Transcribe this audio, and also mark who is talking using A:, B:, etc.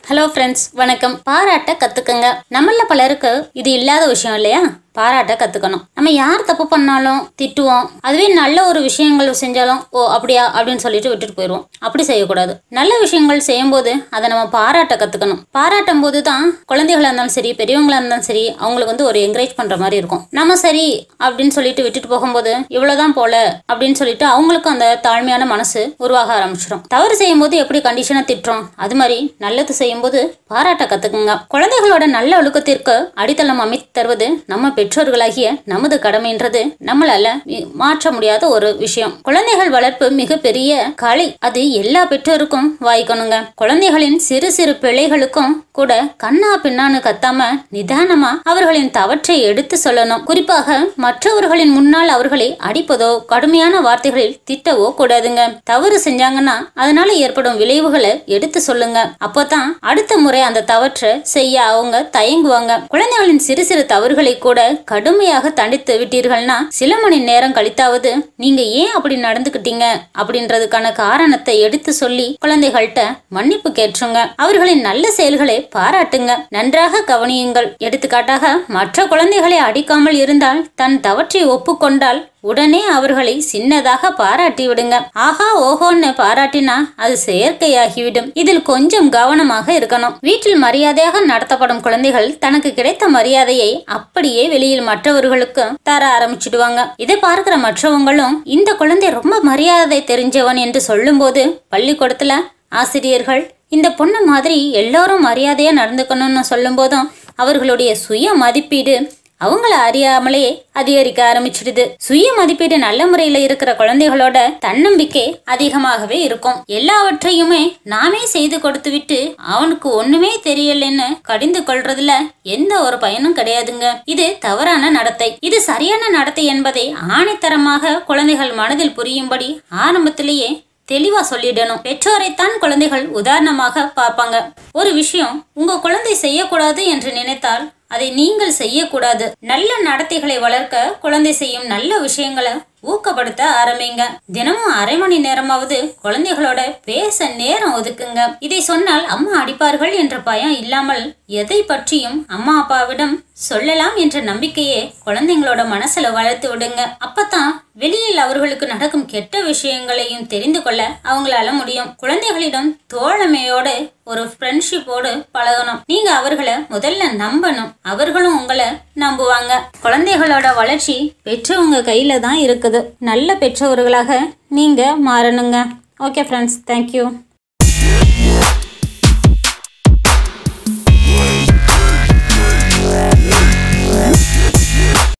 A: hello friends வணக்கம் பாராட்ட கத்துக்கங்க நம்மள பலருக்கு இது இல்லாத விஷயம் இல்லையா பாராட்ட கத்துக்கணும் நம்ம யார் தப்பு பண்ணாலும் திட்டுவோம் அதுவே நல்ல ஒரு விஷயங்கள் செஞ்சாலும் ஓ அப்படியா அப்படின்னு சொல்லிட்டு விட்டுட்டு போயிடுவோம் அப்படி செய்யக்கூடாது நல்ல விஷயங்கள் செய்யும்போது அதை நம்ம பாராட்ட கத்துக்கணும் பாராட்டும் போது தான் குழந்தைகளா இருந்தாலும் சரி பெரியவங்களா இருந்தாலும் சரி அவங்களுக்கு வந்து ஒரு என்கரேஜ் பண்ற மாதிரி இருக்கும் நம்ம சரி அப்படின்னு சொல்லிட்டு விட்டுட்டு போகும்போது இவ்வளவுதான் போல அப்படின்னு சொல்லிட்டு அவங்களுக்கும் அந்த தாழ்மையான மனசு உருவாக ஆரம்பிச்சிடும் தவறு செய்யும்போது எப்படி கண்டிஷனா திட்டுறோம் அது மாதிரி நல்லது செய்யும்போது பாராட்ட கத்துக்குங்க குழந்தைகளோட நல்ல ஒழுக்கத்திற்கு அடித்தளம் அமைத்து தருவது நம்ம பெற்றோர்களாகிய நமது கடமைன்றது நம்மளால மி- மாற்ற முடியாத ஒரு விஷயம் குழந்தைகள் வளர்ப்பு மிகப்பெரிய கலை அது எல்லா பெற்றோருக்கும் வாய்க்கணுங்க குழந்தைகளின் சிறு சிறு பிழைகளுக்கும் கூட கண்ணா பின்னான்னு கத்தாம நிதானமா அவர்களின் தவற்றை எடுத்து சொல்லணும் குறிப்பாக மற்றவர்களின் முன்னால் அவர்களை அடிப்பதோ கடுமையான வார்த்தைகளில் திட்டவோ கூடாதுங்க தவறு செஞ்சாங்கன்னா அதனால ஏற்படும் விளைவுகளை எடுத்து சொல்லுங்க அப்போதான் அடுத்த முறை அந்த தவற்றை செய்ய அவங்க தயங்குவாங்க குழந்தைகளின் சிறு சிறு தவறுகளை கூட கடுமையாக தண்டித்து விட்டீர்கள்னா சில மணி நேரம் கழித்தாவது நீங்க ஏன் அப்படி நடந்துக்கிட்டீங்க அப்படின்றதுக்கான காரணத்தை எடுத்து சொல்லி குழந்தைகள்கிட்ட மன்னிப்பு கேட்டுருங்க அவர்களின் நல்ல செயல்களை பாராட்டுங்க நன்றாக கவனியுங்கள் எடுத்துக்காட்டாக மற்ற குழந்தைகளை அடிக்காமல் இருந்தால் தன் தவற்றை ஒப்புக்கொண்டால் உடனே அவர்களை சின்னதாக பாராட்டி விடுங்க ஆஹா ஓஹோன்னு பாராட்டினா அது செயற்கையாகிவிடும் இதில் கொஞ்சம் கவனமாக இருக்கணும் வீட்டில் மரியாதையாக நடத்தப்படும் குழந்தைகள் தனக்கு கிடைத்த மரியாதையை அப்படியே வெளியில் மற்றவர்களுக்கு தர ஆரம்பிச்சிடுவாங்க இதை பார்க்கிற மற்றவங்களும் இந்த குழந்தை ரொம்ப மரியாதை தெரிஞ்சவன் என்று சொல்லும்போது பள்ளிக்கூடத்துல ஆசிரியர்கள் இந்த பொண்ணு மாதிரி எல்லாரும் மரியாதையா நடந்துக்கணும்னு சொல்லும் போதும் அவர்களுடைய சுய மதிப்பீடு அவங்கள அறியாமலே அதிகரிக்க ஆரம்பிச்சிடுது சுய மதிப்பீடு நல்ல முறையில இருக்கிற குழந்தைகளோட தன்னம்பிக்கை அதிகமாகவே இருக்கும் எல்லாவற்றையுமே நாமே செய்து கொடுத்து விட்டு அவனுக்கு ஒண்ணுமே தெரியலன்னு கடிந்து கொள்றதுல எந்த ஒரு பயனும் கிடையாதுங்க இது தவறான நடத்தை இது சரியான நடத்தை என்பதை ஆணித்தரமாக குழந்தைகள் மனதில் புரியும்படி ஆரம்பத்திலேயே தெளிவா சொல்லிடணும் பெற்றோரைத்தான் குழந்தைகள் உதாரணமாக பார்ப்பாங்க ஒரு விஷயம் உங்க குழந்தை செய்யக்கூடாது என்று நினைத்தால் அதை நீங்கள் செய்யக்கூடாது நல்ல நடத்தைகளை வளர்க்க குழந்தை செய்யும் நல்ல விஷயங்களை ஊக்கப்படுத்த ஆரம்பிங்க தினமும் அரை மணி நேரமாவது குழந்தைகளோட பேச நேரம் ஒதுக்குங்க இதை சொன்னால் அம்மா அடிப்பார்கள் என்ற பயம் இல்லாமல் எதை பற்றியும் அம்மா அப்பாவிடம் சொல்லலாம் என்ற நம்பிக்கையே குழந்தைங்களோட மனசுல வளர்த்து விடுங்க அப்பதான் வெளியில் அவர்களுக்கு நடக்கும் கெட்ட விஷயங்களையும் தெரிந்து கொள்ள அவங்களால முடியும் குழந்தைகளிடம் தோழமையோடு ஒரு ஃப்ரெண்ட்ஷிப்போடு பழகணும் நீங்க அவர்களை முதல்ல நம்பணும் அவர்களும் உங்களை நம்புவாங்க குழந்தைகளோட வளர்ச்சி பெற்றவங்க கையில தான் இருக்குது நல்ல பெற்றவர்களாக நீங்க மாறணுங்க ஓகே ஃப்ரெண்ட்ஸ் தேங்க்யூ